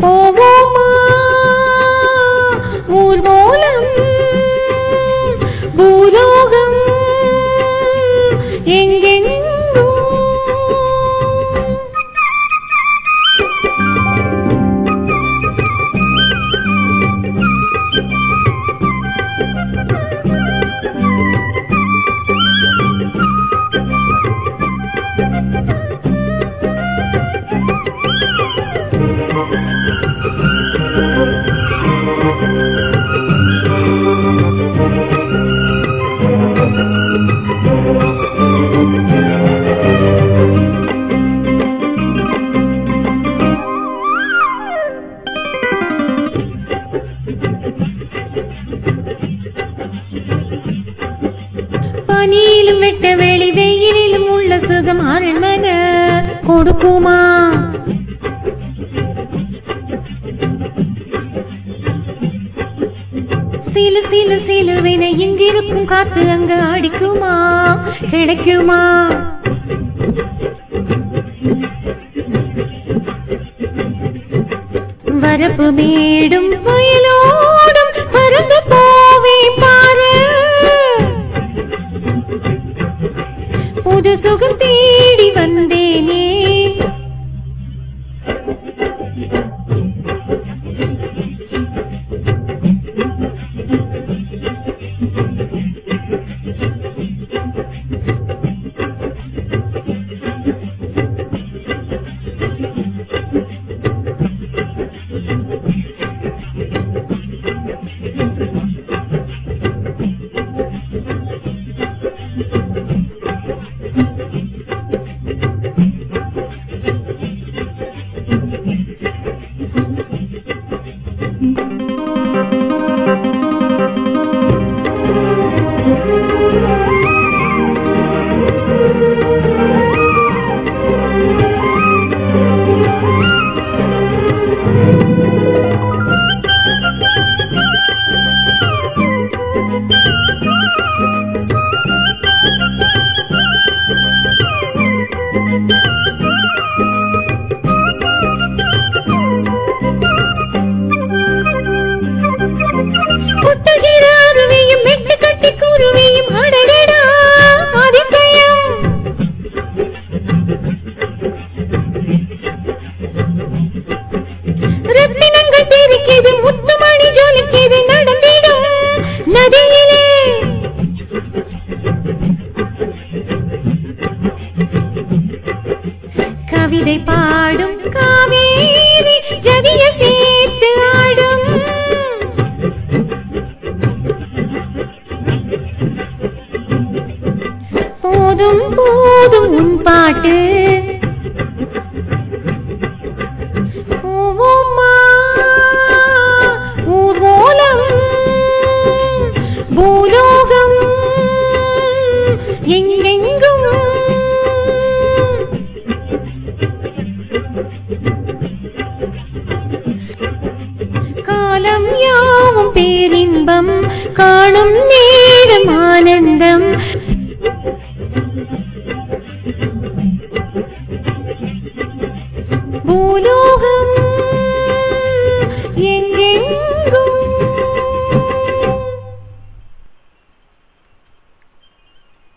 போவோமா ஊர்வலம் பூலோகம் எங்கெங்கோ பனியிலும் வெட்ட வெளி வெயிலிலும் உள்ள சுகம் அரண்மனை கொடுக்குமா சிலு சிலு சிலுவினை இங்கிருக்கும் காத்து அங்க அடிக்குமா கிடைக்குமா வரப்பு மேடும் புயலோடும் பறந்து போவே பாரு புது சுகம் தேடி வந்தேனே குட்டுகிற அருவியும் மெட்டு கட்டி குருவியும் அடடடா அதிசயம் ரத்தினங்கள் தெரிக்கிறது முத்துமணி ஜொலிக்கிறது நடந்திடும் நதியிலே கவிதை பாடும் காவேரி ஜதிய சேர்த்து ஆடும் போதும் போதும் உன் பாட்டு போவோமா ஊர்வலம் பூலோகம் எங்கெங்கும் காலம் யாவும் பேரின்பம் காணும் நேரம் ஆனந்தம்